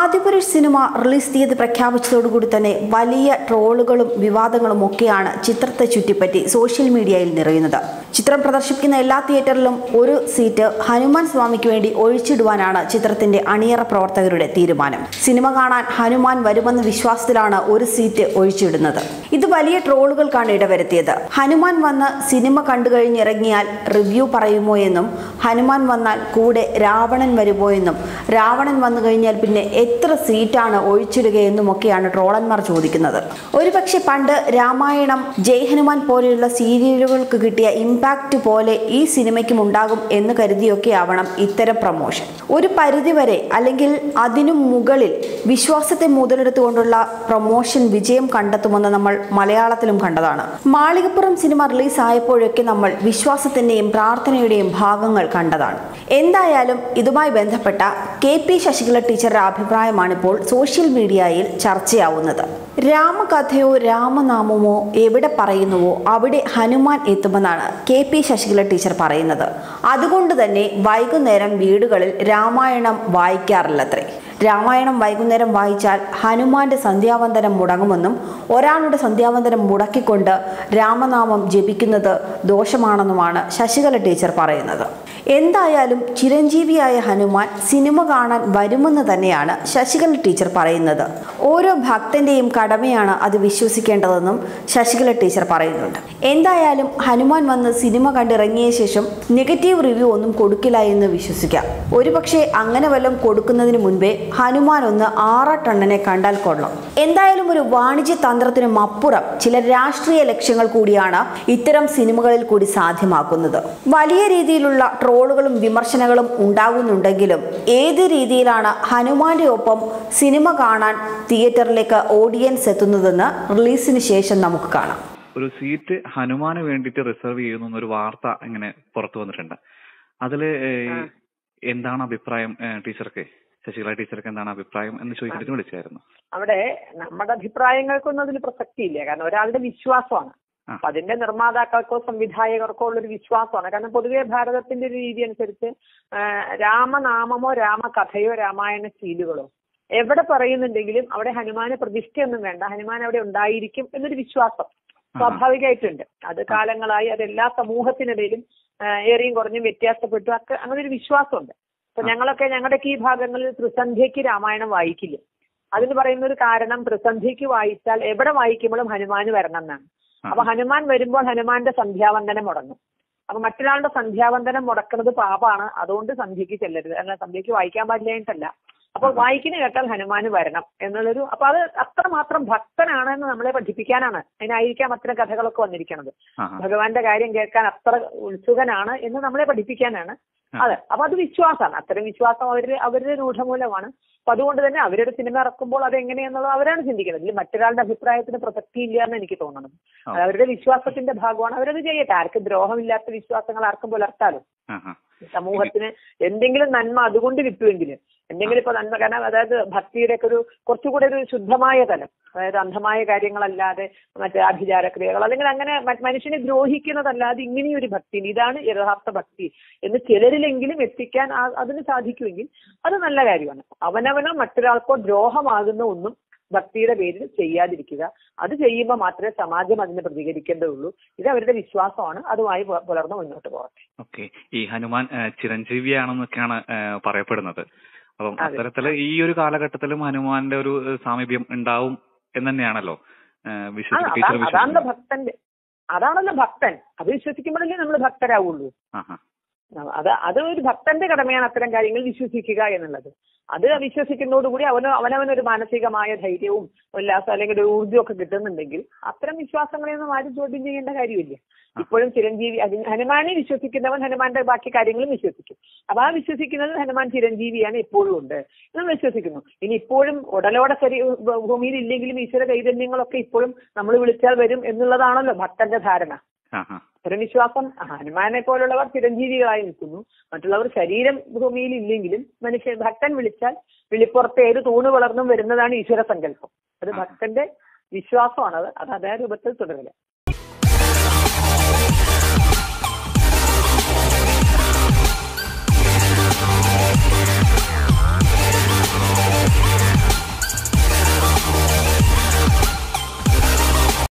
Adipurush cinema release തീയതി പ്രഖ്യാപിച്ചതോടുകൂടി തന്നെ വലിയ ട്രോളുകളും വിവാദങ്ങളും ഒക്കെയാണ് ചിത്രത്തെ ചുറ്റിപ്പറ്റി സോഷ്യൽ മീഡിയയിൽ നിറയുന്നത് ചിത്രം പ്രദർശിപ്പിക്കുന്ന എല്ലാ തിയേറ്ററിലും ഒരു സീറ്റ് ഹനുമാൻ സ്വാമിക്ക് വേണ്ടി ഒഴിച്ചിടുവാനാണ് ചിത്രത്തിന്റെ അണിയറ പ്രവർത്തകരുടെ തീരുമാനം സിനിമ കാണാൻ ഹനുമാൻ വരുമെന്ന വിശ്വാസത്തിലാണ് ഒരു സീറ്റ് ഒഴിച്ചിടുന്നത് ഇത് വലിയ ട്രോളുകൾക്കാണ് ഇടവരുത്തിയത് ഹനുമാൻ വന്ന് സിനിമ കണ്ടു കഴിഞ്ഞിറങ്ങിയാൽ റിവ്യൂ പറയുമോ എന്നും ഹനുമാൻ വന്നാൽ കൂടെ രാവണൻ വരുമോ എന്നും രാവണൻ വന്നു കഴിഞ്ഞാൽ പിന്നെ എത്ര സീറ്റാണ് ഒഴിച്ചിടുകയെന്നുമൊക്കെയാണ് ട്രോളന്മാർ ചോദിക്കുന്നത് ഒരുപക്ഷെ പണ്ട് രാമായണം ജയ് ഹനുമാൻ പോലെയുള്ള സീരിയലുകൾക്ക് കിട്ടിയ ഇമ്പാക്റ്റ് പോലെ ഈ സിനിമയ്ക്കും ഉണ്ടാകും എന്ന് കരുതിയൊക്കെ ആവണം ഇത്തരം പ്രൊമോഷൻ ഒരു പരിധിവരെ അല്ലെങ്കിൽ അതിനും മുകളിൽ വിശ്വാസത്തെ മുതലെടുത്തുകൊണ്ടുള്ള പ്രൊമോഷൻ വിജയം കണ്ടെത്തുമെന്ന് നമ്മൾ മലയാളത്തിലും കണ്ടതാണ് മാളികപ്പുറം സിനിമ റിലീസ് ആയപ്പോഴൊക്കെ നമ്മൾ വിശ്വാസത്തിന്റെയും പ്രാർത്ഥനയുടെയും ഭാഗങ്ങൾ കണ്ടതാണ് എന്തായാലും ഇതുമായി ബന്ധപ്പെട്ട കെ പി ശശികല ടീച്ചറുടെ അഭിപ്രായമാണിപ്പോൾ സോഷ്യൽ മീഡിയയിൽ ചർച്ചയാവുന്നത് രാമകഥയോ രാമനാമമോ എവിടെ പറയുന്നുവോ അവിടെ ഹനുമാൻ എത്തുമെന്നാണ് കെ പി ശശികല ടീച്ചർ പറയുന്നത് അതുകൊണ്ട് തന്നെ വൈകുന്നേരം വീടുകളിൽ രാമായണം വായിക്കാറില്ലത്രേ രാമായണം വൈകുന്നേരം വായിച്ചാൽ ഹനുമാന്റെ സന്ധ്യാവന്തനം മുടങ്ങുമെന്നും ഒരാളുടെ സന്ധ്യാവന്തനം മുടക്കിക്കൊണ്ട് രാമനാമം ജപിക്കുന്നത് ദോഷമാണെന്നുമാണ് ശശികല ടീച്ചർ പറയുന്നത് എന്തായാലും ചിരഞ്ജീവിയായ ഹനുമാൻ സിനിമ കാണാൻ വരുമെന്ന് തന്നെയാണ് ശശികല ടീച്ചർ പറയുന്നത് ഓരോ ഭക്തന്റെയും കടമയാണ് അത് വിശ്വസിക്കേണ്ടതെന്നും ശശികല ടീച്ചർ പറയുന്നുണ്ട് എന്തായാലും ഹനുമാൻ വന്ന് സിനിമ കണ്ടിറങ്ങിയ ശേഷം നെഗറ്റീവ് റിവ്യൂ ഒന്നും കൊടുക്കില്ല എന്ന് വിശ്വസിക്കാം ഒരുപക്ഷെ അങ്ങനെ വല്ലതും കൊടുക്കുന്നതിന് മുൻപേ ഹനുമാൻ ഒന്ന് ആറാട്ടണ്ണനെ കണ്ടാൽ കൊള്ളാം എന്തായാലും ഒരു വാണിജ്യ തന്ത്രത്തിനും അപ്പുറം ചില രാഷ്ട്രീയ ലക്ഷ്യങ്ങൾ കൂടിയാണ് ഇത്തരം സിനിമകളിൽ കൂടി സാധ്യമാക്കുന്നത് വലിയ രീതിയിലുള്ള ട്രോളുകളും വിമർശനങ്ങളും ഉണ്ടാകുന്നുണ്ടെങ്കിലും ഏത് രീതിയിലാണ് ഹനുമാന്റെ ഒപ്പം സിനിമ കാണാൻ തിയേറ്ററിലേക്ക് ഓഡിയൻസ് എത്തുന്നതെന്ന് റിലീസിന് ശേഷം നമുക്ക് കാണാം ഒരു സീറ്റ് ഹനുമാന് വേണ്ടിയിട്ട് റിസർവ് ചെയ്യുന്നു എന്നൊരു വാർത്ത ഇങ്ങനെ പുറത്തു വന്നിട്ടുണ്ട് അതില് ഏഹ്, എന്താണ് അഭിപ്രായം ഏഹ്, ടീച്ചർക്ക് ശശികല ടീച്ചർക്ക് എന്താണ് അഭിപ്രായം എന്ന് ചോദിച്ചിട്ട് വിളിച്ചായിരുന്നു അവിടെ നമ്മുടെ അഭിപ്രായങ്ങൾക്കൊന്നും അതിൽ പ്രസക്തിയില്ല കാരണം ഒരാളുടെ വിശ്വാസമാണ് ആ. അപ്പൊ അതിന്റെ നിർമ്മാതാക്കൾക്കോ സംവിധായകർക്കോ ഉള്ളൊരു വിശ്വാസമാണ് കാരണം പൊതുവെ ഭാരതത്തിന്റെ ഒരു രീതി അനുസരിച്ച് ആ, രാമനാമമോ രാമകഥയോ രാമായണ ശീലുകളോ എവിടെ പറയുന്നുണ്ടെങ്കിലും അവിടെ ഹനുമാന് പ്രതിഷ്ഠയൊന്നും വേണ്ട ഹനുമാൻ അവിടെ ഉണ്ടായിരിക്കും എന്നൊരു വിശ്വാസം സ്വാഭാവികമായിട്ടുണ്ട് അത് കാലങ്ങളായി അത് എല്ലാ സമൂഹത്തിനിടയിലും ആ, ഏറിയും കുറഞ്ഞും വ്യത്യാസപ്പെട്ടു ഒക്കെ അങ്ങനെ ഒരു വിശ്വാസമുണ്ട് അപ്പൊ ഞങ്ങളൊക്കെ ഞങ്ങളുടെയൊക്കെ ഈ ഭാഗങ്ങളിൽ ത്രിസന്ധ്യയ്ക്ക് രാമായണം വായിക്കില്ല അതിന് പറയുന്ന ഒരു കാരണം ത്രിസന്ധ്യയ്ക്ക് വായിച്ചാൽ എവിടെ വായിക്കുമ്പോഴും ഹനുമാന് വരണം എന്നാണ് അപ്പൊ ഹനുമാൻ വരുമ്പോൾ ഹനുമാന്റെ സന്ധ്യാവന്ദനം മുടങ്ങും അപ്പൊ മറ്റൊരാളുടെ സന്ധ്യാവന്ദനം മുടക്കുന്നത് പാപാണ് അതുകൊണ്ട് സന്ധ്യയ്ക്ക് ചെല്ലരുത് അല്ല സന്ധ്യയ്ക്ക് വായിക്കാൻ പാടില്ലായിട്ടല്ല അപ്പോൾ വായിക്കുന്ന കേട്ടാൽ ഹനുമാന് വരണം എന്നുള്ളൊരു അപ്പൊ അത് അത്രമാത്രം ഭക്തനാണ് എന്ന് നമ്മളെ പഠിപ്പിക്കാനാണ് അതിനായിരിക്കാം അത്തരം കഥകളൊക്കെ വന്നിരിക്കുന്നത് ആഹാ. ഭഗവാന്റെ കാര്യം കേൾക്കാൻ അത്ര ഉത്സുകനാണ് എന്ന് നമ്മളെ പഠിപ്പിക്കാനാണ് അതെ അപ്പൊ അത് വിശ്വാസമാണ് അത്തരം വിശ്വാസം അവരുടെ അവരുടെ രൂഢമൂലമാണ് അപ്പൊ അതുകൊണ്ട് തന്നെ അവരുടെ സിനിമ ഇറക്കുമ്പോൾ അത് എങ്ങനെയെന്നുള്ളത് അവരാണ് ചിന്തിക്കുന്നത് ഇതിൽ മറ്റൊരാളുടെ അഭിപ്രായത്തിന് പ്രസക്തി ഇല്ല എന്ന് എനിക്ക് തോന്നുന്നത് അത് അവരുടെ വിശ്വാസത്തിന്റെ ഭാഗമാണ് അവരത് ചെയ്യട്ടെ ആർക്കും ദ്രോഹമില്ലാത്ത വിശ്വാസങ്ങൾ ആർക്കും പുലർത്താലോ ആഹാ. സമൂഹത്തിന് എന്തെങ്കിലും നന്മ അതുകൊണ്ട് കിട്ടുമെങ്കിൽ എന്തെങ്കിലും ഇപ്പൊ നന്മ കാരണം അതായത് ഭക്തിയുടെ ഒക്കെ ഒരു കുറച്ചുകൂടെ ഒരു ശുദ്ധമായ തലം അതായത് അന്ധമായ കാര്യങ്ങളല്ലാതെ മറ്റേ ആഭിചാരക്രിയകൾ അല്ലെങ്കിൽ അങ്ങനെ മ- മനുഷ്യനെ ദ്രോഹിക്കുന്നതല്ലാതെ ഇങ്ങനെയൊരു ഭക്തി ഇതാണ് യഥാർത്ഥ ഭക്തി എന്ന് ചിലരിലെങ്കിലും എത്തിക്കാൻ ആ- അതിന് സാധിക്കുമെങ്കിൽ അത് നല്ല കാര്യമാണ് അവനവനോ മറ്റൊരാൾക്കോ ദ്രോഹമാകുന്ന ഒന്നും ഭക്തിയുടെ പേരിൽ ചെയ്യാതിരിക്കുക അത് ചെയ്യുമ്പോൾ മാത്രമേ സമാജം അതിന് പ്രതികരിക്കേണ്ടതുള്ളൂ ഇത് അവരുടെ വിശ്വാസമാണ് അതുമായി പു- പുലർന്ന് മുന്നോട്ട് പോകട്ടെ ഓക്കെ ഈ ഹനുമാൻ ഏഹ്, ചിരഞ്ജീവിയാണെന്നൊക്കെയാണ് ഏഹ്, പറയപ്പെടുന്നത് അപ്പം അതെ. അത്തരത്തില് ഈ ഒരു കാലഘട്ടത്തിലും ഹനുമാന്റെ ഒരു ഏഹ്, സാമീപ്യം ഉണ്ടാവും എന്ന് തന്നെയാണല്ലോ ഏഹ്, ആ, വിശ്വസി- അതാ- ടീച്ചർ അതാണല്ലോ വിശ്വസിക്കുന്നത് ഭക്തന്റെ അതാണല്ലോ ഭക്തൻ അത് വിശ്വസിക്കുമ്പോഴല്ലേ നമ്മൾ ഭക്തരാവുള്ളൂ ആഹാ. അത് അത് ഒരു ഭക്തന്റെ കടമയാണ് അത്തരം കാര്യങ്ങൾ വിശ്വസിക്കുക എന്നുള്ളത് അത് വിശ്വസിക്കുന്നതോടുകൂടി അവന് അവനവനൊരു മാനസികമായ ധൈര്യവും ഉല്ലാസം അല്ലെങ്കിൽ ഒരു ഊർജ്ജം ഒക്കെ കിട്ടുന്നുണ്ടെങ്കിൽ അത്തരം വിശ്വാസങ്ങളെയൊന്നും ആരും ചോദ്യം ചെയ്യേണ്ട കാര്യമില്ല ഇപ്പോഴും ചിരഞ്ജീവി അതിന് ഹനുമാനെ വിശ്വസിക്കുന്നവൻ ഹനുമാന്റെ ബാക്കി കാര്യങ്ങളും വിശ്വസിക്കും അപ്പൊ ആ വിശ്വസിക്കുന്നത് ഹനുമാൻ ചിരഞ്ജീവിയാണ് ഇപ്പോഴും ഉണ്ട് എന്ന് വിശ്വസിക്കുന്നു ഇനി ഇപ്പോഴും ഉടലോടെ ശരീ ഭൂമിയിൽ ഇല്ലെങ്കിലും ഈശ്വര ചൈതന്യങ്ങളൊക്കെ ഇപ്പോഴും നമ്മൾ വിളിച്ചാൽ വരും എന്നുള്ളതാണല്ലോ ഭക്തന്റെ ധാരണ ആഹാ. അത്തരം വിശ്വാസം ഹനുമാനെ പോലുള്ളവർ ചിരഞ്ജീവികളായി നിൽക്കുന്നു മറ്റുള്ളവർ ശരീരം ഭൂമിയിൽ ഇല്ലെങ്കിലും മനുഷ്യ ഭക്തൻ വിളിച്ചാൽ വിളിപ്പുറത്ത് ഏത് തൂണ് വളർന്നും വരുന്നതാണ് ഈശ്വര സങ്കല്പം അത് ഭക്തന്റെ വിശ്വാസമാണത് അത് അതേ രൂപത്തിൽ തുടരില്ല